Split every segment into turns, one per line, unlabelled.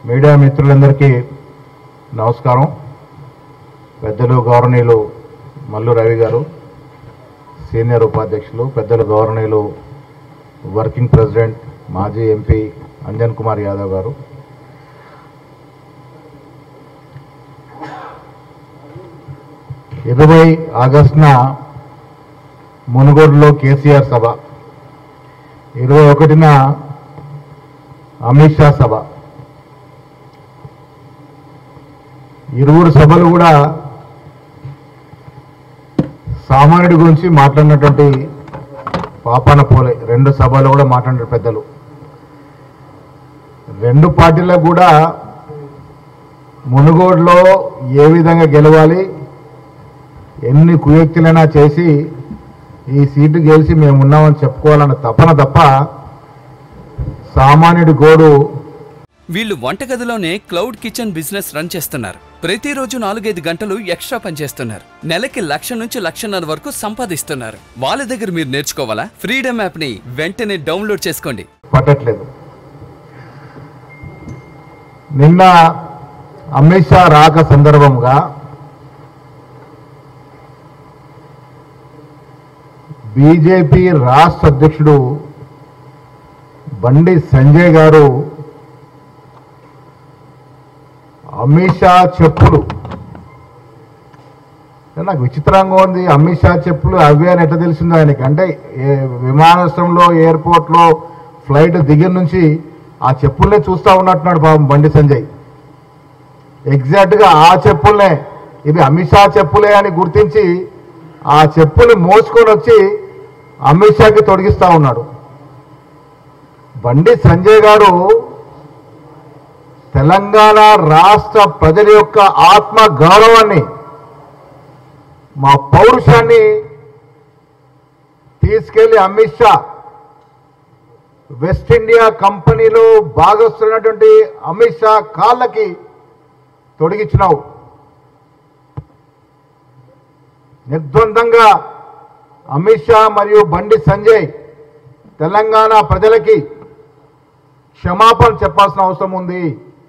media మిత్రులందరికీ నమస్కారం పెద్దలు గౌరవనీయులు మల్లు రవి గారు సీనియర్ ఉపాధ్యక్షులు పెద్దలు గౌరవనీయులు వర్కింగ్ ప్రెసిడెంట్ మాజీ ఎంపీ అంజన్ కుమార్ యాదవ్ గారు ఇరవై ఆగస్టున మునుగోడులో కేసీఆర్ సభ ఇరవై ఒకటిన అమిత్ షా సభ ఇరువురు సభలు కూడా సామాన్యుడి గురించి మాట్లాడినటువంటి పాపాన పోలే రెండు సభలు కూడా మాట్లాడిన పెద్దలు రెండు పార్టీలకు కూడా మునుగోడులో ఏ విధంగా గెలవాలి ఎన్ని కుయుక్తులైనా చేసి ఈ సీటు గెలిచి మేము ఉన్నామని చెప్పుకోవాలన్న తపన తప్ప సామాన్యుడి గోడు
వీళ్ళు వంటగదిలోనే క్లౌడ్ కిచెన్ బిజినెస్ రన్ చేస్తున్నారు ప్రతిరోజు నాలుగైదు గంటలు ఎక్స్ట్రా పనిచేస్తున్నారు నెలకి లక్ష నుంచి లక్షన్నర వరకు సంపాదిస్తున్నారు వాళ్ళ దగ్గర మీరు నేర్చుకోవాలా ఫ్రీడమ్ యాప్ ని వెంటనే డౌన్లోడ్ చేసుకోండి
పట్టట్లేదు నిన్న అమిత్ షా రాక సందర్భంగా బీజేపీ రాష్ట్ర అధ్యక్షుడు బండి సంజయ్ గారు అమిత్ షా చెప్పులు నాకు విచిత్రంగా ఉంది అమిత్ షా చెప్పులు అవి అని ఎట్లా తెలిసిందో ఆయనకి అంటే ఏ- విమానాశ్రయంలో ఎయిర్పోర్ట్లో ఫ్లైట్ దిగిన నుంచి ఆ చెప్పుల్నే చూస్తూ ఉన్నట్టున్నాడు పాపం బండి సంజయ్ ఎగ్జాక్ట్గా ఆ చెప్పుల్నే ఇది అమిత్ షా చెప్పులే అని గుర్తించి ఆ చెప్పుల్ని మోసుకొని వచ్చి అమిత్ షాకి తొడిగిస్తూ ఉన్నాడు బండి సంజయ్ గారు తెలంగాణ రాష్ట్ర ప్రజల యొక్క ఆత్మ గౌరవాన్ని మా పౌరుషాన్ని తీసుకెళ్లి అమిత్ షా వెస్ట్ ఇండియా కంపెనీలో భాగస్తున్నటువంటి అమిత్ షా కాళ్ళకి తొడిగించినావు నిర్ద్వందంగా అమిత్ షా మరియు బండి సంజయ్ తెలంగాణ ప్రజలకి క్షమాపణ చెప్పాల్సిన అవసరం ఉంది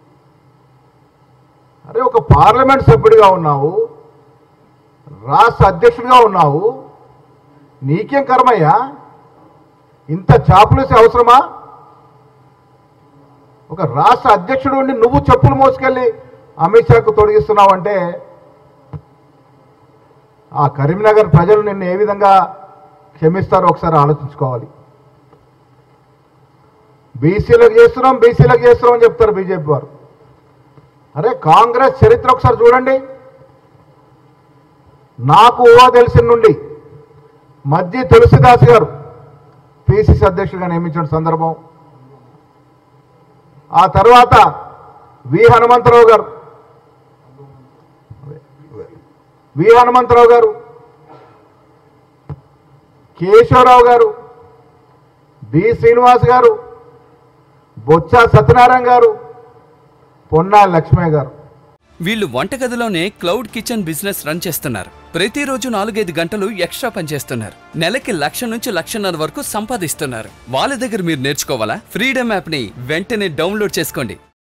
అరే ఒక పార్లమెంట్ సభ్యుడిగా ఉన్నావు రాష్ట్ర అధ్యక్షుడిగా ఉన్నావు నీకేం కర్మయ్యా ఇంత చాపులేసే అవసరమా ఒక రాష్ట్ర అధ్యక్షుడు ఉండి నువ్వు చెప్పులు మోసుకెళ్ళి అమిత్ షాకు తొడిగిస్తున్నావంటే ఆ కరీంనగర్ ప్రజలు నిన్ను ఏ విధంగా క్షమిస్తారో ఒకసారి ఆలోచించుకోవాలి బీసీలకు చేస్తున్నాం బీసీలకు చేస్తున్నాం అని చెప్తారు బీజేపీ వారు అరే కాంగ్రెస్ చరిత్ర ఒకసారి చూడండి నాకు ఊహ తెలిసిన నుండి మధ్య తులసిదాస్ గారు పిసిసి అధ్యక్షుడిగా నియమించిన సందర్భం ఆ తర్వాత వి హనుమంతరావు గారు వి హనుమంతరావు గారు కేశవరావు గారు డి శ్రీనివాస్ గారు బొత్స సత్యనారాయణ గారు పొన్నా లక్ష్మయ్య గారు
వీళ్ళు వంటగదిలోనే క్లౌడ్ కిచెన్ బిజినెస్ రన్ చేస్తున్నారు ప్రతిరోజు నాలుగైదు గంటలు ఎక్స్ట్రా పనిచేస్తున్నారు నెలకి లక్ష నుంచి లక్షన్నర వరకు సంపాదిస్తున్నారు వాళ్ళ దగ్గర మీరు నేర్చుకోవాలా ఫ్రీడమ్ యాప్ ని వెంటనే డౌన్లోడ్ చేసుకోండి